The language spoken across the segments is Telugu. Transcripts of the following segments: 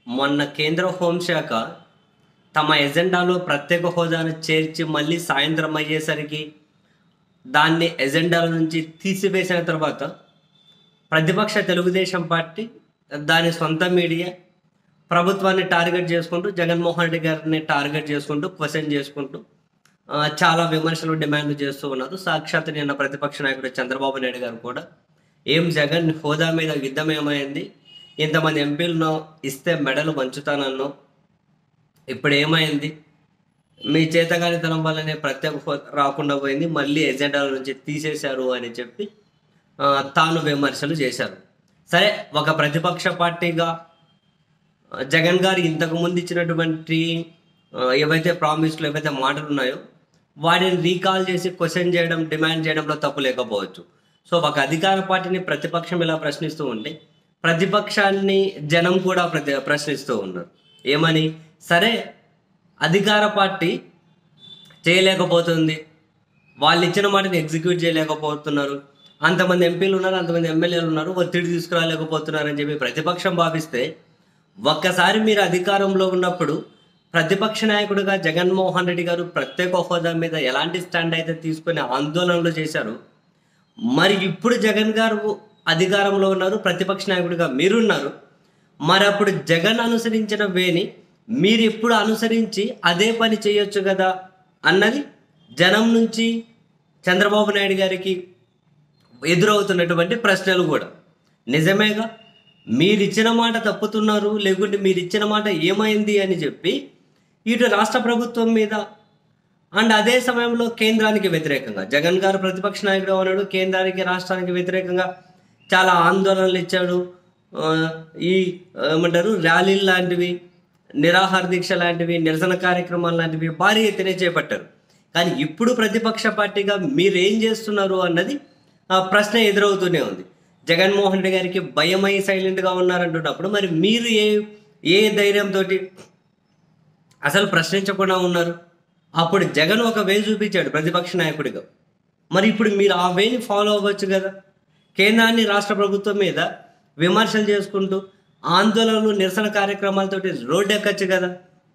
మొన్న కేంద్ర హోంశాఖ తమ ఎజెండాలో ప్రత్యేక హోదాను చేర్చి మళ్ళీ సాయంత్రం అయ్యేసరికి దాన్ని ఎజెండాల నుంచి తీసివేసిన తర్వాత ప్రతిపక్ష తెలుగుదేశం పార్టీ దాని సొంత మీడియా ప్రభుత్వాన్ని టార్గెట్ చేసుకుంటూ జగన్మోహన్ రెడ్డి గారిని టార్గెట్ చేసుకుంటూ క్వశ్చన్ చేసుకుంటూ ఆ, చాలా విమర్శలు డిమాండ్లు చేస్తూ ఉన్నారు సాక్షాత్ నిన్న ప్రతిపక్ష నాయకుడు చంద్రబాబు నాయుడు గారు కూడా ఏం జగన్ హోదా మీద యుద్ధం ఏమైంది ఇంతమంది ఎంపీలను ఇస్తే మెడలు పంచుతానన్ను ఇప్పుడు ఏమైంది మీ చేతగానితనం వల్లనే ప్రత్యేక హోదా రాకుండా పోయింది మళ్ళీ ఎజెండాల నుంచి తీసేశారు అని చెప్పి ఆ, తాను విమర్శలు చేశారు సరే ఒక ప్రతిపక్ష పార్టీగా ఆ, జగన్ గారు ఇంతకు ముందు ఇచ్చినటువంటి ఆ, ఏవైతే ప్రామిస్లు ఏవైతే మాటలు ఉన్నాయో వాటిని రీకాల్ చేసి క్వశ్చన్ చేయడం డిమాండ్ చేయడంలో తప్పు లేకపోవచ్చు సో ఒక అధికార పార్టీని ప్రతిపక్షం ఇలా ప్రశ్నిస్తూ ఉంటే ప్రతిపక్షాన్ని జనం కూడా ప్రతి ప్రశ్నిస్తూ ఉన్నారు ఏమని సరే అధికార పార్టీ చేయలేకపోతుంది వాళ్ళు ఇచ్చిన మాటని ఎగ్జిక్యూట్ చేయలేకపోతున్నారు అంతమంది ఎంపీలు ఉన్నారు అంతమంది ఎమ్మెల్యేలు ఉన్నారు ఒత్తిడి తీసుకురాలేకపోతున్నారు అని చెప్పి ప్రతిపక్షం భావిస్తే ఒక్కసారి మీరు అధికారంలో ఉన్నప్పుడు ప్రతిపక్ష నాయకుడిగా జగన్మోహన్ రెడ్డి గారు ప్రత్యేక హోదా మీద ఎలాంటి స్టాండ్ అయితే తీసుకుని ఆందోళనలు చేశారు మరి ఇప్పుడు జగన్ గారు అధికారంలో ఉన్నారు ప్రతిపక్ష నాయకుడిగా మీరున్నారు మరి అప్పుడు జగన్ అనుసరించిన వేని మీరు ఇప్పుడు అనుసరించి అదే పని చేయొచ్చు కదా అన్నది జనం నుంచి చంద్రబాబు నాయుడు గారికి ఎదురవుతున్నటువంటి ప్రశ్నలు కూడా నిజమేగా మీరు ఇచ్చిన మాట తప్పుతున్నారు లేకుంటే మీరు ఇచ్చిన మాట ఏమైంది అని చెప్పి ఇటు రాష్ట్ర ప్రభుత్వం మీద అండ్ అదే సమయంలో కేంద్రానికి వ్యతిరేకంగా జగన్ గారు ప్రతిపక్ష నాయకుడు ఉన్నాడు కేంద్రానికి రాష్ట్రానికి వ్యతిరేకంగా చాలా ఆందోళనలు ఇచ్చాడు ఆ, ఈ ఏమంటారు ర్యాలీలు లాంటివి నిరాహార దీక్ష లాంటివి నిరసన కార్యక్రమాలు లాంటివి భారీ ఎత్తున చేపట్టారు కానీ ఇప్పుడు ప్రతిపక్ష పార్టీగా మీరు ఏం చేస్తున్నారు అన్నది ఆ ప్రశ్న ఎదురవుతూనే ఉంది జగన్మోహన్ రెడ్డి గారికి భయమై సైలెంట్గా ఉన్నారంటున్నప్పుడు మరి మీరు ఏ ఏ ధైర్యంతో అసలు ప్రశ్నించకుండా ఉన్నారు అప్పుడు జగన్ ఒక వే చూపించాడు ప్రతిపక్ష నాయకుడిగా మరి ఇప్పుడు మీరు ఆ వేని ఫాలో అవ్వచ్చు కదా కేంద్రాన్ని రాష్ట్ర ప్రభుత్వం మీద విమర్శలు చేసుకుంటూ ఆందోళనలు నిరసన కార్యక్రమాలతోటి రోడ్డు ఎక్కచ్చు కదా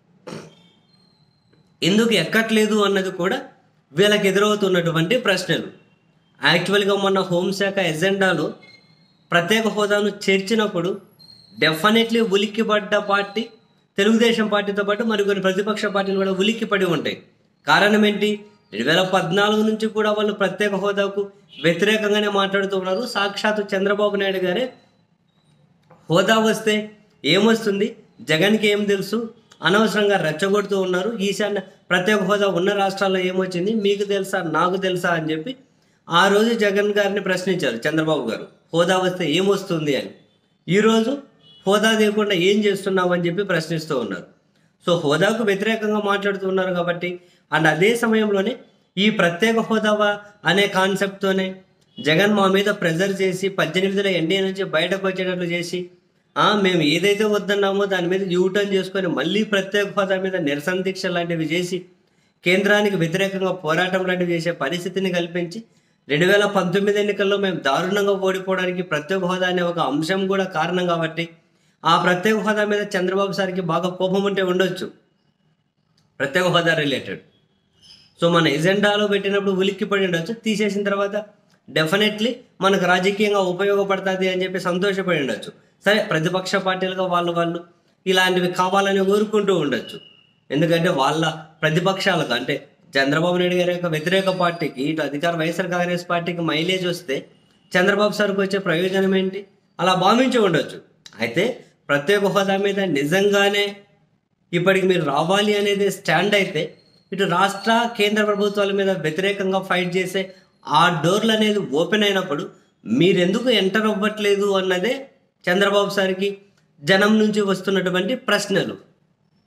ఎందుకు ఎక్కట్లేదు అన్నది కూడా వీళ్ళకి ఎదురవుతున్నటువంటి ప్రశ్నలు యాక్చువల్గా మొన్న హోంశాఖ ఎజెండాలో ప్రత్యేక హోదాను చేర్చినప్పుడు డెఫినెట్లీ ఉలిక్కిపడ్డ పార్టీ తెలుగుదేశం పార్టీతో పాటు మరికొన్ని ప్రతిపక్ష పార్టీలు కూడా ఉలిక్కిపడి ఉంటాయి కారణం ఏంటి రెండు వేల పద్నాలుగు నుంచి కూడా వాళ్ళు ప్రత్యేక హోదాకు వ్యతిరేకంగానే మాట్లాడుతూ ఉన్నారు సాక్షాత్తు చంద్రబాబు నాయుడు గారే హోదా వస్తే ఏమొస్తుంది జగన్కి ఏం తెలుసు అనవసరంగా రెచ్చగొడుతూ ఉన్నారు ఈశాన్య ప్రత్యేక హోదా ఉన్న రాష్ట్రాల్లో ఏమొచ్చింది మీకు తెలుసా నాకు తెలుసా అని చెప్పి ఆ రోజు జగన్ గారిని ప్రశ్నించారు చంద్రబాబు గారు హోదా వస్తే ఏమొస్తుంది అని ఈరోజు హోదా లేకుండా ఏం చేస్తున్నావు అని చెప్పి ప్రశ్నిస్తూ ఉన్నారు సో హోదాకు వ్యతిరేకంగా మాట్లాడుతూ ఉన్నారు కాబట్టి అండ్ అదే సమయంలోనే ఈ ప్రత్యేక హోదా అనే కాన్సెప్ట్తోనే జగన్ మా మీద ప్రెజర్ చేసి పద్దెనిమిదిలో ఎన్డీఏ నుంచి బయటకు వచ్చేటట్లు చేసి ఆ, మేము ఏదైతే వద్దన్నామో దాని మీద యూటర్న్ చేసుకొని మళ్ళీ ప్రత్యేక హోదా మీద నిరసన దీక్ష లాంటివి చేసి కేంద్రానికి వ్యతిరేకంగా పోరాటం లాంటివి చేసే పరిస్థితిని కల్పించి రెండు వేల పంతొమ్మిది ఎన్నికల్లో మేము దారుణంగా ఓడిపోవడానికి ప్రత్యేక హోదా అనే ఒక అంశం కూడా కారణం కాబట్టి ఆ ప్రత్యేక హోదా మీద చంద్రబాబు సార్కి బాగా కోపం ఉంటే ఉండొచ్చు ప్రత్యేక హోదా రిలేటెడ్ సో మన ఎజెండాలో పెట్టినప్పుడు ఉలిక్కి పడి ఉండొచ్చు తీసేసిన తర్వాత డెఫినెట్లీ మనకు రాజకీయంగా ఉపయోగపడుతుంది అని చెప్పి సంతోషపడి ఉండొచ్చు సరే ప్రతిపక్ష పార్టీలుగా వాళ్ళు వాళ్ళు ఇలాంటివి కావాలని కోరుకుంటూ ఉండొచ్చు ఎందుకంటే వాళ్ళ ప్రతిపక్షాలకు అంటే చంద్రబాబు నాయుడు గారి యొక్క వ్యతిరేక పార్టీకి ఇటు అధికార వైఎస్ఆర్ కాంగ్రెస్ పార్టీకి మైలేజ్ వస్తే చంద్రబాబు సార్కి వచ్చే ప్రయోజనం ఏంటి అలా భావించి ఉండొచ్చు అయితే ప్రత్యేక హోదా మీద నిజంగానే ఇప్పటికి మీరు రావాలి అనేది స్టాండ్ అయితే ఇటు రాష్ట్ర కేంద్ర ప్రభుత్వాల మీద వ్యతిరేకంగా ఫైట్ చేసే ఆ డోర్లు అనేది ఓపెన్ అయినప్పుడు మీరెందుకు ఎంటర్ అవ్వట్లేదు అన్నదే చంద్రబాబు సార్కి జనం నుంచి వస్తున్నటువంటి ప్రశ్నలు